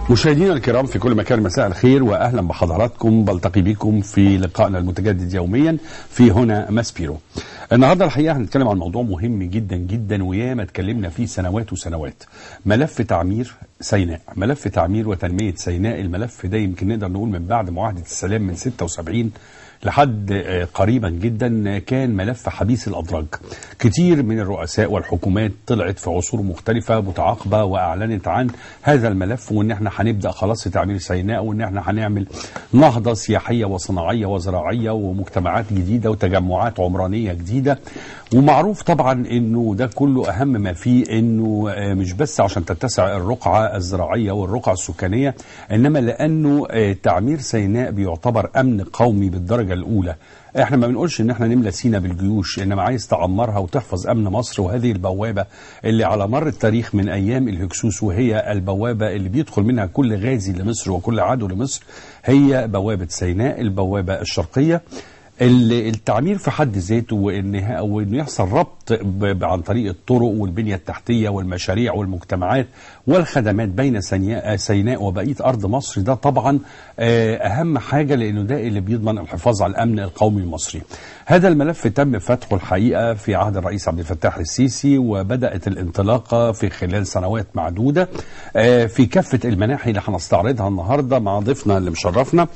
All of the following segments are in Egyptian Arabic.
مشاهدينا الكرام في كل مكان مساء الخير واهلا بحضراتكم بلتقي بكم في لقائنا المتجدد يوميا في هنا ماسبيرو. النهارده الحقيقه هنتكلم عن موضوع مهم جدا جدا وياما اتكلمنا فيه سنوات وسنوات. ملف تعمير سيناء، ملف تعمير وتنميه سيناء، الملف ده يمكن نقدر نقول من بعد معاهده السلام من 76 لحد قريبا جدا كان ملف حبيس الأدراج كتير من الرؤساء والحكومات طلعت في عصور مختلفة متعاقبة وأعلنت عن هذا الملف وإن احنا هنبدأ خلاص في تعمير سيناء وإن احنا هنعمل نهضة سياحية وصناعية وزراعية ومجتمعات جديدة وتجمعات عمرانية جديدة ومعروف طبعا إنه ده كله أهم ما فيه إنه مش بس عشان تتسع الرقعة الزراعية والرقعة السكانية إنما لأنه تعمير سيناء بيعتبر أمن قومي بالدرجة الاولى احنا ما بنقولش ان احنا نملى سينا بالجيوش انما عايز تعمرها وتحفظ امن مصر وهذه البوابه اللي على مر التاريخ من ايام الهكسوس وهي البوابه اللي بيدخل منها كل غازي لمصر وكل عدو لمصر هي بوابه سيناء البوابه الشرقيه التعمير في حد ذاته وان وانه يحصل ربط عن طريق الطرق والبنيه التحتيه والمشاريع والمجتمعات والخدمات بين سيناء وبقيه ارض مصر ده طبعا اهم حاجه لانه ده اللي بيضمن الحفاظ على الامن القومي المصري. هذا الملف تم فتحه الحقيقه في عهد الرئيس عبد الفتاح السيسي وبدات الانطلاقه في خلال سنوات معدوده في كافه المناحي اللي هنستعرضها النهارده مع ضيفنا اللي مشرفنا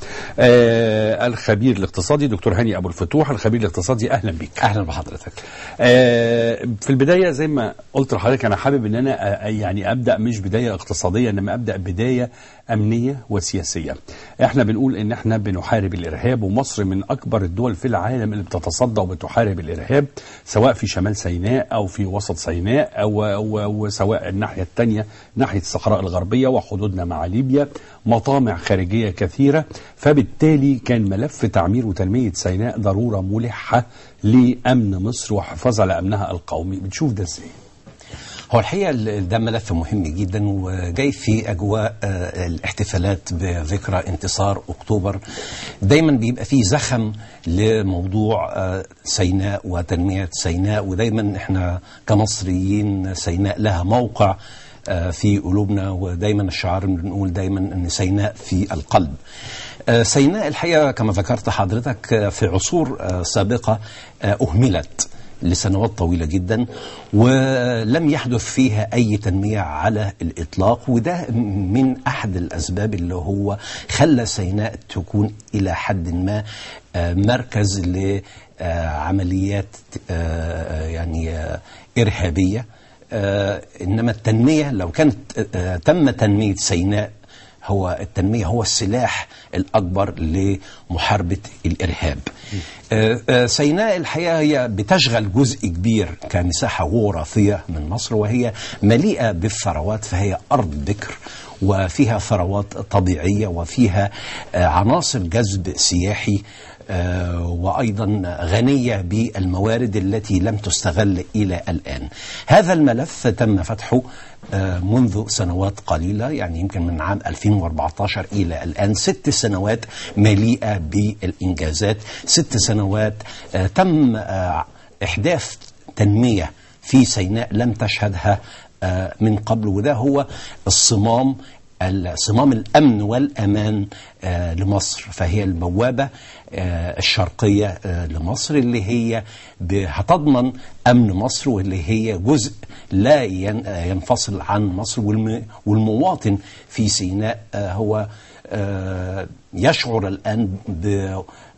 الخبير الاقتصادي دكتور هاني ابو الفتوح الخبير الاقتصادي اهلا بك. اهلا بحضرتك. في البدايه زي ما قلت لحضرتك انا حابب ان انا يعني ابدا مش بدايه اقتصاديه انما ابدا بدايه امنيه وسياسيه. احنا بنقول ان احنا بنحارب الارهاب ومصر من اكبر الدول في العالم اللي بتتصدى وبتحارب الارهاب سواء في شمال سيناء او في وسط سيناء او, أو, أو سواء الناحيه الثانيه ناحيه الصحراء الغربيه وحدودنا مع ليبيا مطامع خارجيه كثيره فبالتالي كان ملف تعمير وتنميه سيناء ضروره ملحه لامن مصر وحفاظ على امنها القومي بتشوف ده ازاي؟ هو الحقيقه ده ملف مهم جدا وجاي في اجواء الاحتفالات بذكرى انتصار اكتوبر دايما بيبقى فيه زخم لموضوع سيناء وتنميه سيناء ودايما احنا كمصريين سيناء لها موقع في قلوبنا ودايما الشعار بنقول دايما ان سيناء في القلب. سيناء الحقيقه كما ذكرت حضرتك في عصور سابقه اهملت. لسنوات طويلة جدا ولم يحدث فيها أي تنمية على الإطلاق وده من أحد الأسباب اللي هو خلى سيناء تكون إلى حد ما مركز لعمليات يعني إرهابية إنما التنمية لو كانت تم تنمية سيناء هو التنمية هو السلاح الأكبر لمحاربة الإرهاب سيناء الحقيقة هي بتشغل جزء كبير كمساحة جغرافية من مصر وهي مليئة بالثروات فهي أرض بكر وفيها ثروات طبيعية وفيها عناصر جذب سياحي وأيضا غنية بالموارد التي لم تستغل إلى الآن هذا الملف تم فتحه منذ سنوات قليلة يعني يمكن من عام 2014 إلى الآن ست سنوات مليئة بالإنجازات ست سنوات تم إحداث تنمية في سيناء لم تشهدها من قبل وده هو الصمام صمام الامن والامان آه لمصر فهي البوابه آه الشرقيه آه لمصر اللي هي هتضمن امن مصر واللي هي جزء لا ينفصل عن مصر والمواطن في سيناء هو يشعر الان ب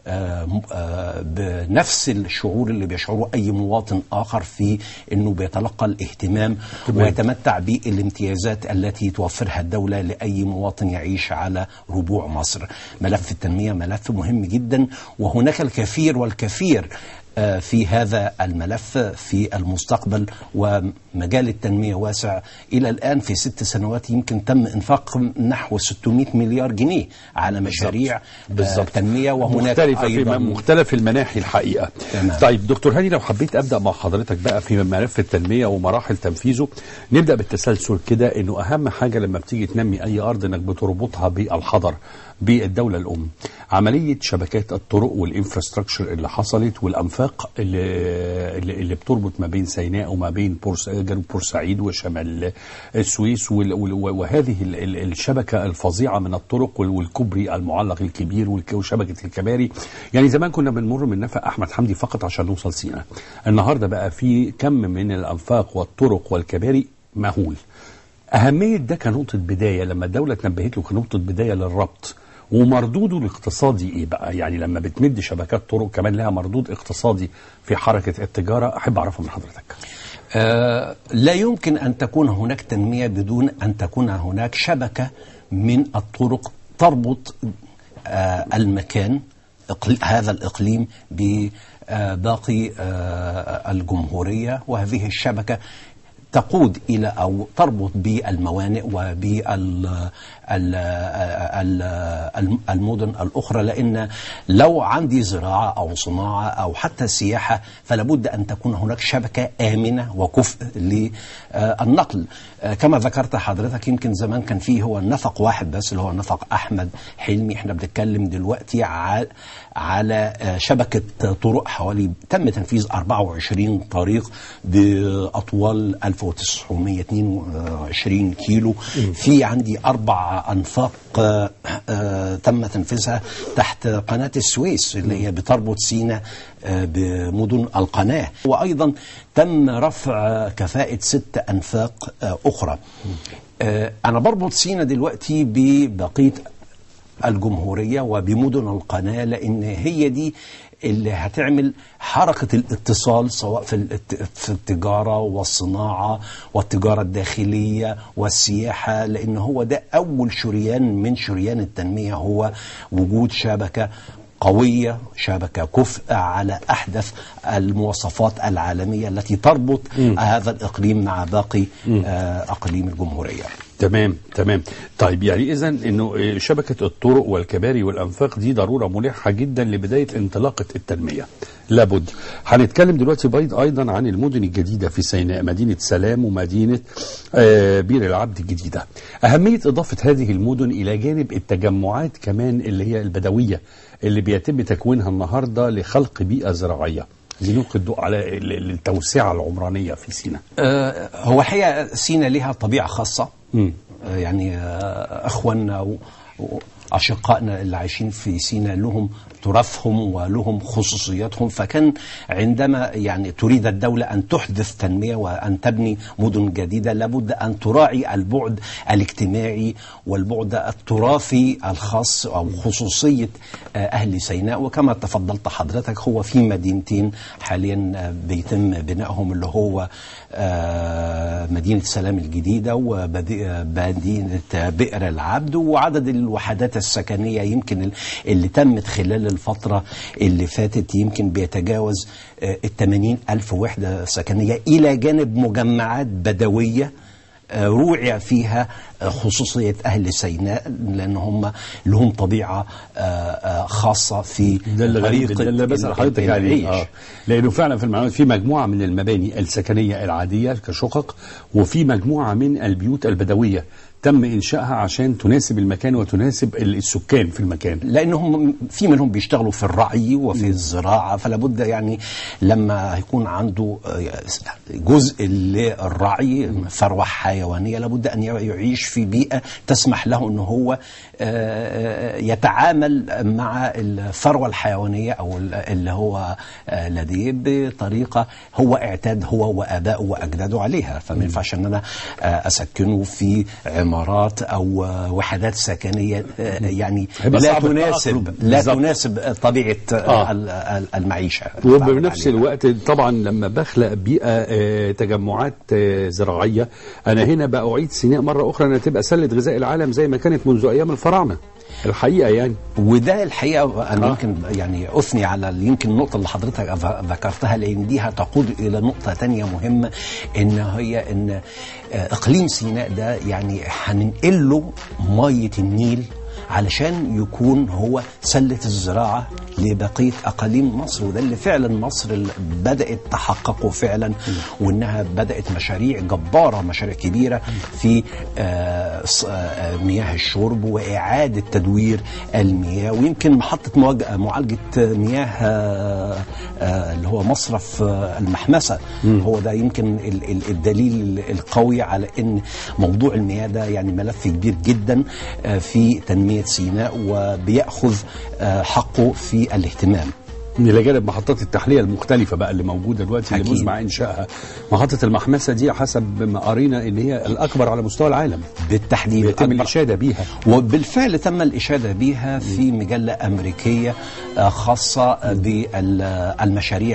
بنفس الشعور اللي بيشعره اي مواطن اخر في انه بيتلقى الاهتمام ويتمتع بالامتيازات التي توفرها الدوله لاي مواطن يعيش على ربوع مصر. ملف التنميه ملف مهم جدا وهناك الكثير والكثير في هذا الملف في المستقبل ومجال التنمية واسع إلى الآن في ست سنوات يمكن تم إنفاق نحو 600 مليار جنيه على مشاريع بالزبط. تنمية وهناك مختلفة أيضا في مختلف المناحي الحقيقة تمام. طيب دكتور هاني لو حبيت أبدأ مع حضرتك بقى في ملف التنمية ومراحل تنفيذه نبدأ بالتسلسل كده إنه أهم حاجة لما بتيجي تنمي أي أرض إنك بتربطها بالحضر بالدولة الأم عملية شبكات الطرق والإنفراستراكشر اللي حصلت والأنفاق الانفاق اللي, اللي اللي بتربط ما بين سيناء وما بين بورس جنوب بورسعيد وشمال السويس وال- وال- وهذه ال- ال- الشبكه الفظيعه من الطرق وال- والكوبري المعلق الكبير والك- وشبكه الكباري يعني زمان كنا بنمر من نفق احمد حمدي فقط عشان نوصل سيناء النهارده بقى في كم من الانفاق والطرق والكباري مهول أهمية ده كنقطة بداية لما الدولة تنبهت له كنقطة بداية للربط ومردوده الاقتصادي ايه بقى؟ يعني لما بتمد شبكات طرق كمان لها مردود اقتصادي في حركة التجارة أحب أعرفها من حضرتك. آه، لا يمكن أن تكون هناك تنمية بدون أن تكون هناك شبكة من الطرق تربط آه، المكان إقل- هذا الإقليم بباقي آه، الجمهورية وهذه الشبكة تقود إلى أو تربط بالموانئ وبالمدن الأخرى لأن لو عندي زراعة أو صناعة أو حتى سياحة فلا بد أن تكون هناك شبكة آمنة وكفء للنقل آه، كما ذكرت حضرتك يمكن زمان كان فيه هو نفق واحد بس اللي هو نفق أحمد حلمي احنا بنتكلم دلوقتي ع- على آه، شبكة طرق حوالي تم تنفيذ 24 طريق بأطوال 1922 كيلو في عندي أربع أنفاق آه، آه، تم تنفيذها تحت قناة السويس اللي هي بتربط سيناء آه، بمدن القناة وأيضا تم رفع كفاءة ست أنفاق آه، أخرى آه، أنا بربط سيناء دلوقتي ببقية الجمهورية وبمدن القناة لأن هي دي اللي هتعمل حركة الاتصال سواء في, الات- في التجارة والصناعة والتجارة الداخلية والسياحة لأن هو ده أول شريان من شريان التنمية هو وجود شبكة قوية شبكة كفء على أحدث المواصفات العالمية التي تربط هذا الإقليم مع باقي آه، أقاليم الجمهورية تمام تمام طيب يعني إذا إنه آه، شبكة الطرق والكباري والأنفاق دي ضرورة ملحة جدا لبداية انطلاقة التنمية لابد هنتكلم دلوقتي بيض أيضا عن المدن الجديدة في سيناء مدينة سلام ومدينة آه، بير العبد الجديدة أهمية إضافة هذه المدن إلى جانب التجمعات كمان اللي هي البدوية اللي بيتم تكوينها النهاردة لخلق بيئة زراعية عايزين نلقي الضوء على ال- ال- التوسعة العمرانية في سيناء آه، هو الحقيقة سينا لها طبيعة خاصة مم. آه، يعني آه، أخواننا و- وأشقائنا اللي عايشين في سينا لهم تراثهم ولهم خصوصياتهم فكان عندما يعني تريد الدولة أن تحدث تنمية وأن تبني مدن جديدة لابد أن تراعي البعد الاجتماعي والبعد التراثي الخاص أو خصوصية آه، أهل سيناء وكما تفضلت حضرتك هو في مدينتين حاليا آه، بيتم بنائهم اللي هو آه، مدينة سلام الجديدة ومدينة بئر العبد وعدد الوحدات السكنية يمكن ال- اللي تمت خلال الفترة اللي فاتت يمكن بيتجاوز الثمانين ألف وحدة سكنية إلى جانب مجمعات بدوية آه، روعي فيها آه، خصوصية أهل سيناء لأن هم لهم طبيعة آه، آه، خاصة في ده اللي غريب طريقة ده اللي بسأل ال- حضرتك يعني العيش. اه لانه فعلا في المعلومات في مجموعه من المباني السكنيه العاديه كشقق وفي مجموعه من البيوت البدويه تم انشائها عشان تناسب المكان وتناسب ال- السكان في المكان لانهم في منهم بيشتغلوا في الرعي وفي الزراعه فلا بد يعني لما يكون عنده آه، جزء للرعي ثروه حيوانيه لابد ان يعيش في بيئه تسمح له ان هو آه، يتعامل مع الثروه الحيوانيه او اللي هو آه، لديه بطريقه هو اعتاد هو وابائه واجداده عليها فما ينفعش ان انا آه، اسكنه في عمارات او آه، وحدات سكنيه آه، يعني هيبقى لا صعب تناسب التأقلم. لا بالظبط. تناسب طبيعه آه. آه. ال- ال- المعيشه وبنفس عليها. الوقت طبعا لما بخلق بيئه آه، تجمعات آه، زراعيه انا هنا باعيد سيناء مره اخرى انها تبقى سله غذاء العالم زي ما كانت منذ ايام الفراعنه الحقيقه يعني وده الحقيقه انا آه. آه. يمكن يعني اثني على ال- يمكن النقطه اللي حضرتك ذ- ذكرتها لان دي هتقود الى نقطه تانية مهمه ان هي ان آه، اقليم سيناء ده يعني هننقل له ميه النيل علشان يكون هو سلة الزراعة لبقية أقاليم مصر وده اللي فعلا مصر اللي بدأت تحققه فعلا وإنها بدأت مشاريع جبارة مشاريع كبيرة في آه، ص- آه، مياه الشرب وإعادة تدوير المياه ويمكن محطة مواج- معالجة مياه آه، آه، اللي هو مصرف آه، المحمسة هو ده يمكن ال- ال- الدليل القوي على ان موضوع المياه ده يعني ملف كبير جدا آه، في تنميه سيناء وبياخذ آه، حقه في الاهتمام الى جانب محطات التحليه المختلفه بقى اللي موجوده دلوقتي اللي أكيد. مزمع انشائها محطه المحمسه دي حسب ما قرينا ان هي الاكبر على مستوى العالم بالتحديد يتم الأكبر. الاشاده بيها وبالفعل تم الإشادة بها في مجلة أمريكية آه، خاصة بالمشاريع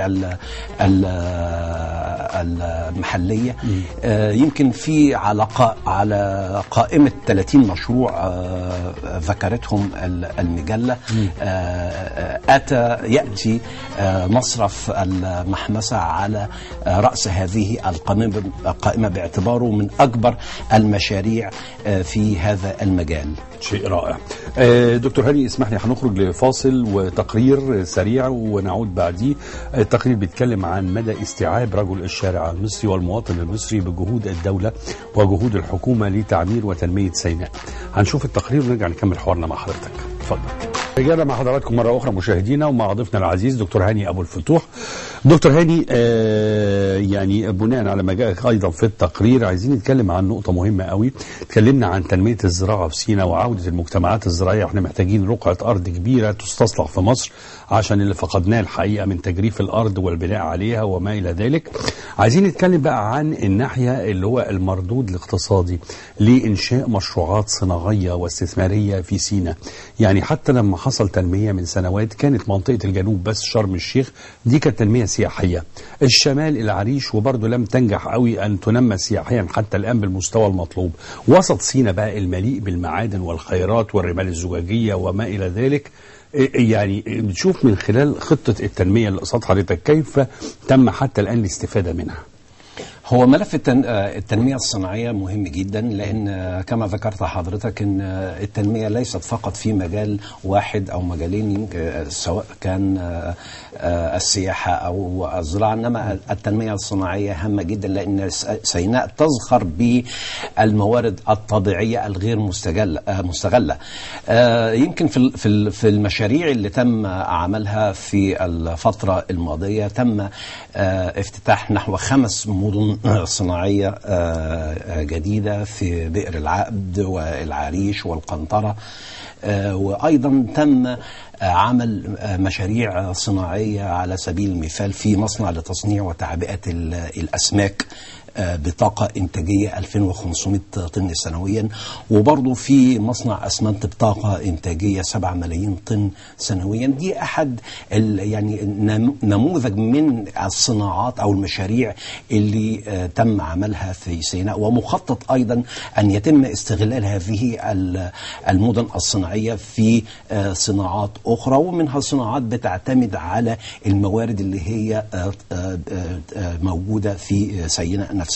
المحلية آه، يمكن في على قا- على قائمة 30 مشروع آه، ذكرتهم ال- المجلة آه، آه، أتى يأتي آه، مصرف المحمسة على آه، رأس هذه القائمة القائمة باعتباره من أكبر المشاريع آه، في هذا المجال شيء رائع آه، دكتور هاني اسمح لي هنخرج لفاصل وتقرير سريع ونعود بعديه التقرير بيتكلم عن مدى استيعاب رجل الشارع المصري والمواطن المصري بجهود الدولة وجهود الحكومة لتعمير وتنمية سيناء هنشوف التقرير ونرجع نكمل حوارنا مع حضرتك اتفضل رجعنا مع حضراتكم مرة أخرى مشاهدينا ومع ضيفنا العزيز دكتور هاني أبو الفتوح دكتور هاني آه يعني بناء على ما جاء أيضا في التقرير عايزين نتكلم عن نقطة مهمة قوي اتكلمنا عن تنمية الزراعة في سيناء وعودة المجتمعات الزراعية احنا محتاجين رقعة أرض كبيرة تستصلح في مصر عشان اللي فقدناه الحقيقة من تجريف الأرض والبناء عليها وما إلى ذلك عايزين نتكلم بقى عن الناحية اللي هو المردود الاقتصادي لإنشاء مشروعات صناعية واستثمارية في سيناء يعني حتى لما حصل تنمية من سنوات كانت منطقة الجنوب بس شرم الشيخ دي كانت تنمية سياحية الشمال العريش وبرضه لم تنجح قوي أن تنمى سياحيا حتى الآن بالمستوى المطلوب وسط سيناء بقى المليء بالمعادن والخيرات والرمال الزجاجية وما إلى ذلك إيه يعني بتشوف من خلال خطة التنمية اللي قصاد حضرتك كيف تم حتى الآن الاستفادة منها هو ملف التن... آه، التنمية الصناعية مهم جدا لأن آه، كما ذكرت حضرتك أن آه، التنمية ليست فقط في مجال واحد أو مجالين يمكن آه، سواء كان آه، آه، السياحة أو الزراعة إنما التنمية الصناعية هامة جدا لأن س- سيناء تزخر بالموارد الطبيعية الغير مستغلة آه، مستغلة آه، يمكن في ال- في ال- في المشاريع اللي تم عملها في الفترة الماضية تم آه، افتتاح نحو خمس مدن آه، صناعية آه، آه، جديدة في بئر العقد والعريش والقنطرة آه، وأيضا تم آه، عمل آه، مشاريع صناعية على سبيل المثال في مصنع لتصنيع وتعبئة ال- الأسماك آه، بطاقة إنتاجية 2500 طن سنويا وبرضه في مصنع أسمنت بطاقة إنتاجية 7 ملايين طن سنويا دي أحد ال- يعني نم- نموذج من الصناعات أو المشاريع اللي آه، تم عملها في سيناء ومخطط أيضا أن يتم استغلال هذه ال- المدن الصناعية في آه، صناعات أخرى ومنها صناعات بتعتمد على الموارد اللي هي آه، آه، آه، موجودة في سيناء نفسها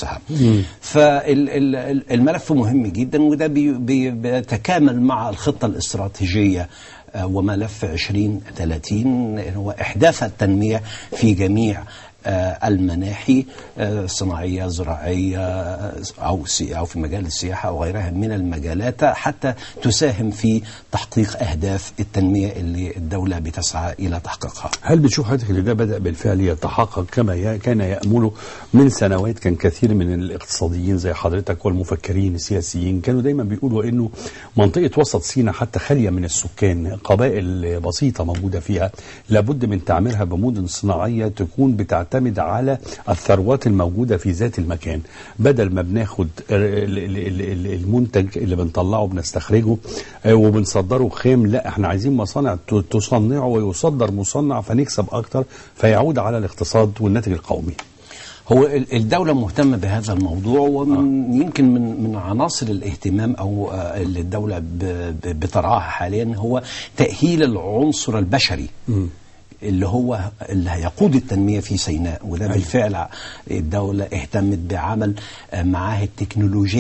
فالملف مهم جدا وده بي- بي- بيتكامل مع الخطة الاستراتيجية آه، وملف 2030 هو إحداث التنمية في جميع آه، المناحي آه، صناعية زراعية آه، أو سي- أو في مجال السياحة أو غيرها من المجالات حتى تساهم في تحقيق أهداف التنمية اللي الدولة بتسعى إلى تحقيقها هل بتشوف حضرتك ان ده بدأ بالفعل يتحقق كما ي- كان يأمله من سنوات كان كثير من الاقتصاديين زي حضرتك والمفكرين السياسيين كانوا دايما بيقولوا انه منطقة وسط سيناء حتى خالية من السكان قبائل بسيطة موجودة فيها لابد من تعميرها بمدن صناعية تكون بتعتمد على الثروات الموجودة في ذات المكان بدل ما بناخد ال- ال- ال- ال- المنتج اللي بنطلعه بنستخرجه آه، وبنصدره خام لا احنا عايزين مصانع ت- تصنعه ويصدر مصنع فنكسب اكتر فيعود على الاقتصاد والناتج القومي هو ال- الدولة مهتمة بهذا الموضوع ومن يمكن من من عناصر الاهتمام او آه، اللي الدولة ب- ب- بترعاها حاليا هو تأهيل العنصر البشري اللي هو اللي هيقود التنمية في سيناء وده بالفعل الدولة اهتمت بعمل آه، معاهد تكنولوجية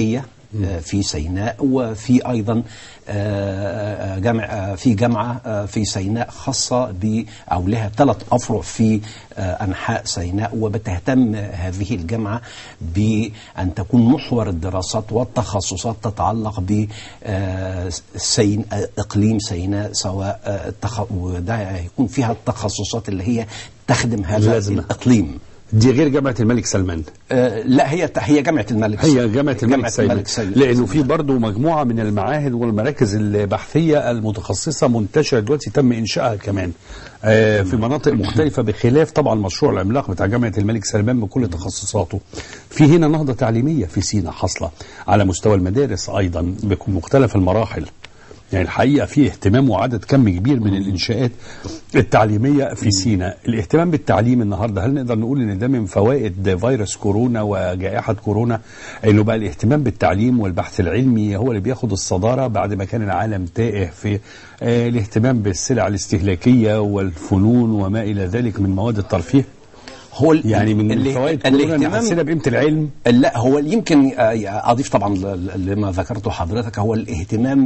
آه، في سيناء وفي ايضا آه، آه، جامع آه، في جامعه آه، في سيناء خاصه ب او لها ثلاث افرع في آه، انحاء سيناء وبتهتم هذه الجامعه بان تكون محور الدراسات والتخصصات تتعلق ب آه، سين آه، اقليم سيناء سواء آه، التخ- وده هيكون فيها التخصصات اللي هي تخدم هذا لازمة. الاقليم دي غير جامعه الملك سلمان آه، لا هي هي جامعه الملك هي جامعة الملك سلمان الملك سلمان لأنه في برضه مجموعة من المعاهد والمراكز البحثية المتخصصة منتشرة دلوقتي تم إنشائها كمان آه، في مناطق مختلفة بخلاف طبعا المشروع العملاق بتاع جامعة الملك سلمان بكل تخصصاته في هنا نهضة تعليمية في سينا حاصلة على مستوى المدارس أيضا بمختلف المراحل يعني الحقيقة في اهتمام وعدد كم كبير من الإنشاءات التعليمية في سيناء الاهتمام بالتعليم النهاردة هل نقدر نقول إن ده من فوائد فيروس كورونا وجائحة كورونا إنه بقى الاهتمام بالتعليم والبحث العلمي هو اللي بياخد الصدارة بعد ما كان العالم تائه في آه الاهتمام بالسلع الاستهلاكية والفنون وما إلى ذلك من مواد الترفيه هو ال- يعني من ال- فوائد كورونا إن الاهتمام حسينا بقيمة العلم لا هو يمكن آه، اضيف طبعا ل- ل- لما ذكرته حضرتك هو الاهتمام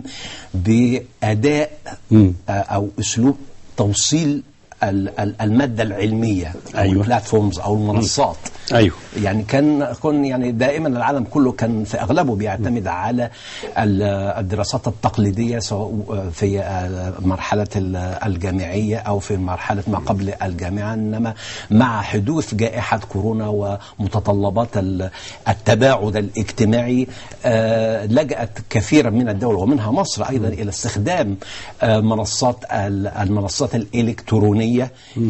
باداء مم. آه، او اسلوب توصيل ال- ال- الماده العلميه او أيوة. البلاتفورمز او المنصات أيوه يعني كان كن يعني دائما العالم كله كان في اغلبه بيعتمد على ال- الدراسات التقليديه سواء في آه، مرحله ال- الجامعيه او في مرحله ما قبل الجامعه انما مع حدوث جائحه كورونا ومتطلبات ال- التباعد الاجتماعي آه، لجأت كثيرا من الدول ومنها مصر ايضا الى استخدام آه، منصات ال- المنصات الالكترونيه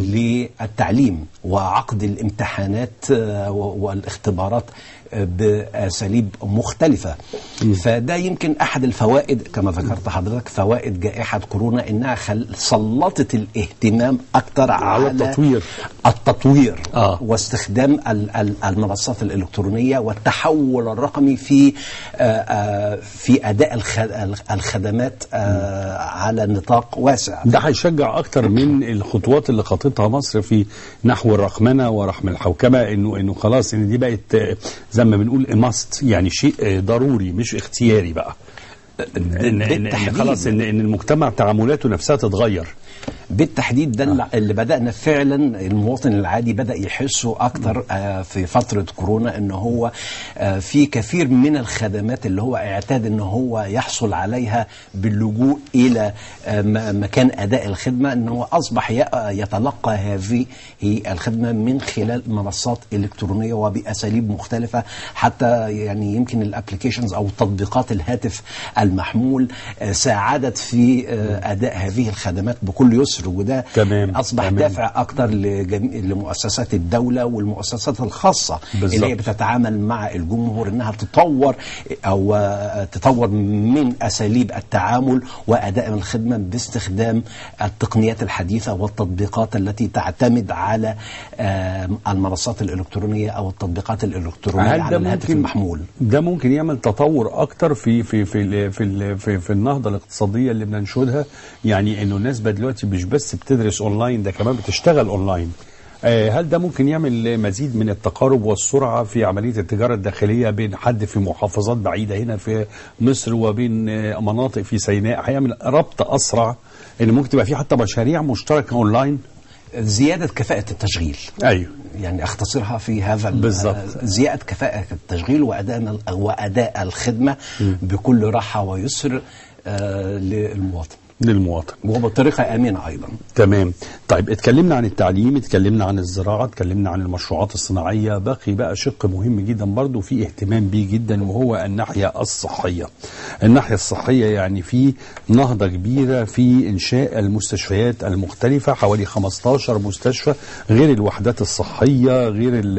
للتعليم وعقد الامتحانات آه، و- والاختبارات آه، باساليب مختلفه فده يمكن احد الفوائد كما ذكرت حضرتك فوائد جائحه كورونا انها خل... سلطت الاهتمام اكثر على على التطوير. التطوير آه. واستخدام ال- ال- المنصات الالكترونيه والتحول الرقمي في آه، آه، في اداء الخ- الخدمات آه، على نطاق واسع ده هيشجع اكتر من الخطوات اللي خاطتها مصر في نحو الرقمنه ورحم الحوكمه انه انه خلاص ان دي بقت آه، زي ما بنقول ماست يعني شيء آه، ضروري مش اختياري بقى ان, إن, إن بالتحديد. خلاص ان, إن المجتمع تعاملاته نفسها تتغير بالتحديد ده اللي- اللي بدأنا فعلا المواطن العادي بدأ يحسه أكتر آه، في فترة كورونا إن هو آه، في كثير من الخدمات اللي هو اعتاد إن هو يحصل عليها باللجوء إلى آه، م- مكان أداء الخدمة إن هو أصبح ي- يتلقى هذه الخدمة من خلال منصات إلكترونية وبأساليب مختلفة حتى يعني يمكن الابلكيشنز أو تطبيقات الهاتف المحمول آه، ساعدت في آه، أداء هذه الخدمات بكل يسر وده تمام، أصبح تمام. دافع أكتر لجم... لمؤسسات الدولة والمؤسسات الخاصة بالظبط. اللي هي بتتعامل مع الجمهور إنها تطور أو آه، تطور من أساليب التعامل وأداء الخدمة باستخدام التقنيات الحديثة والتطبيقات التي تعتمد على آه، المنصات الإلكترونية أو التطبيقات الإلكترونية هل على ده الهاتف ممكن المحمول ده ممكن يعمل تطور اكتر في في في ال- في ال- في, في النهضه الاقتصاديه اللي بننشدها يعني انه الناس بقى دلوقتي مش بس بتدرس اونلاين ده كمان بتشتغل اونلاين آه، هل ده ممكن يعمل مزيد من التقارب والسرعه في عمليه التجاره الداخليه بين حد في محافظات بعيده هنا في مصر وبين آه، مناطق في سيناء هيعمل ربط اسرع ان ممكن تبقى في حتى مشاريع مشتركه اونلاين زيادة كفاءة التشغيل ايوه يعني اختصرها في هذا ال- بالظبط. زيادة كفاءة التشغيل وأداء وأداء الخدمة بكل راحة ويسر آه، للمواطن للمواطن وبطريقة آمنة أيضا تمام طيب اتكلمنا عن التعليم اتكلمنا عن الزراعة اتكلمنا عن المشروعات الصناعية باقي بقى شق مهم جدا برضو في اهتمام بيه جدا وهو الناحية الصحية الناحية الصحية يعني في نهضة كبيرة في إنشاء المستشفيات المختلفة حوالي 15 مستشفى غير الوحدات الصحية غير ال-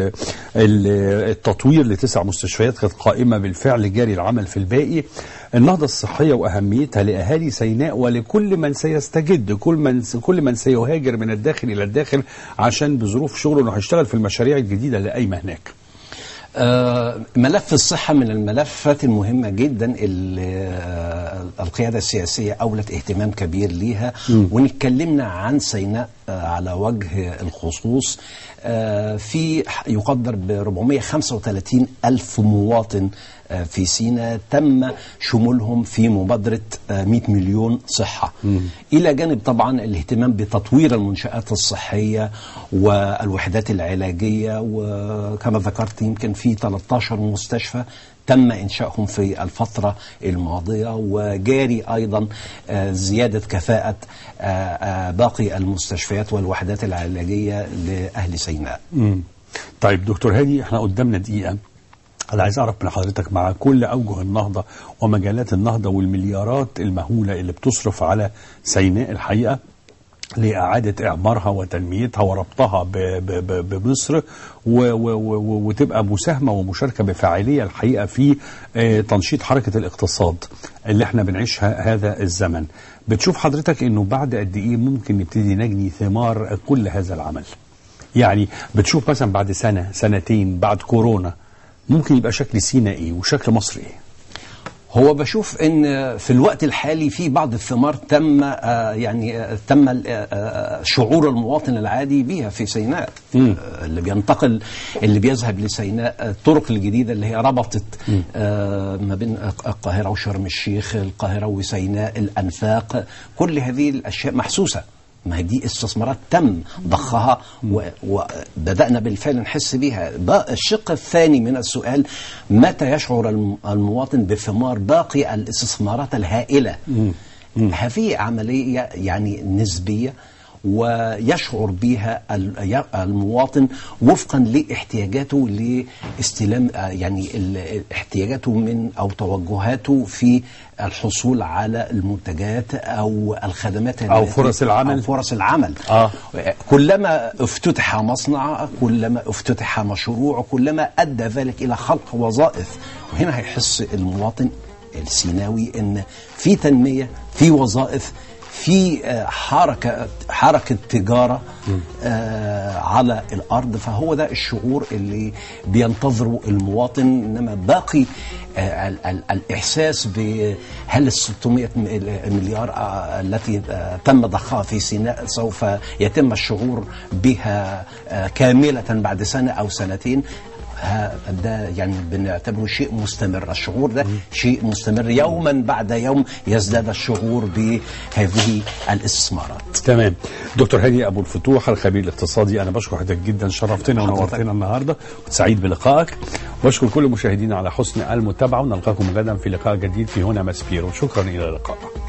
ال- التطوير لتسع مستشفيات كانت قائمة بالفعل جاري العمل في الباقي النهضة الصحية وأهميتها لأهالي سيناء ولكل من سيستجد كل من كل من سيهاجر من الداخل إلى الداخل عشان بظروف شغله إنه هيشتغل في المشاريع الجديدة اللي قايمة هناك. آه، ملف الصحة من الملفات المهمة جدا اللي آه، القيادة السياسية أولت اهتمام كبير ليها ونتكلمنا عن سيناء آه، على وجه الخصوص آه، في يقدر ب 435 ألف مواطن آه، في سيناء تم شمولهم في مبادرة آه، 100 مليون صحة إلى جانب طبعا الاهتمام بتطوير المنشآت الصحية والوحدات العلاجية وكما ذكرت يمكن في 13 مستشفى تم إنشائهم في الفترة الماضية وجاري أيضا آه، زيادة كفاءة آه، آه، باقي المستشفيات والوحدات العلاجية لأهل سيناء مم. طيب دكتور هادي احنا قدامنا دقيقة أنا عايز أعرف من حضرتك مع كل أوجه النهضة ومجالات النهضة والمليارات المهولة اللي بتصرف على سيناء الحقيقة لإعادة إعمارها وتنميتها وربطها ب- ب- ب- بمصر و- و- و- وتبقى مساهمة ومشاركة بفاعلية الحقيقة في آه، تنشيط حركة الاقتصاد اللي احنا بنعيشها هذا الزمن بتشوف حضرتك انه بعد قد ايه ممكن نبتدي نجني ثمار كل هذا العمل يعني بتشوف مثلا بعد سنة سنتين بعد كورونا ممكن يبقى شكل سينا ايه وشكل مصر ايه هو بشوف ان في الوقت الحالي في بعض الثمار تم آه، يعني آه، تم ال- آه، آه، شعور المواطن العادي بها في سيناء مم. آه، اللي بينتقل اللي بيذهب لسيناء آه، الطرق الجديده اللي هي ربطت آه، ما بين القاهره وشرم الشيخ القاهره وسيناء الانفاق كل هذه الاشياء محسوسه ما هي دي استثمارات تم ضخها و- وبدأنا بالفعل نحس بها بقى الشق الثاني من السؤال متى يشعر الم- المواطن بثمار باقي الاستثمارات الهائلة هذه عملية يعني نسبية ويشعر بها ال- ي- المواطن وفقا لاحتياجاته لاستلام آه، يعني ال- احتياجاته من او توجهاته في الحصول على المنتجات او الخدمات أو التي- فرص العمل. أو فرص العمل آه. كلما افتتح مصنع كلما افتتح مشروع كلما ادى ذلك الى خلق وظائف وهنا هيحس المواطن السيناوي ان في تنميه في وظائف في آه، حركه حركه تجاره آه على الارض فهو ده الشعور اللي بينتظره المواطن انما باقي آه ال- ال- الاحساس بهل ال 600 مليار آه التي آه تم ضخها في سيناء سوف يتم الشعور بها آه كامله بعد سنه او سنتين ها- ده يعني بنعتبره شيء مستمر الشعور ده شيء مستمر يوما بعد يوم يزداد الشعور بهذه الاستثمارات تمام دكتور هادي ابو الفتوح الخبير الاقتصادي انا بشكر حضرتك جدا شرفتنا حضرتك. ونورتنا النهارده كنت سعيد بلقائك واشكر كل مشاهدينا على حسن المتابعه ونلقاكم غدا في لقاء جديد في هنا ماسبيرو شكرا الى اللقاء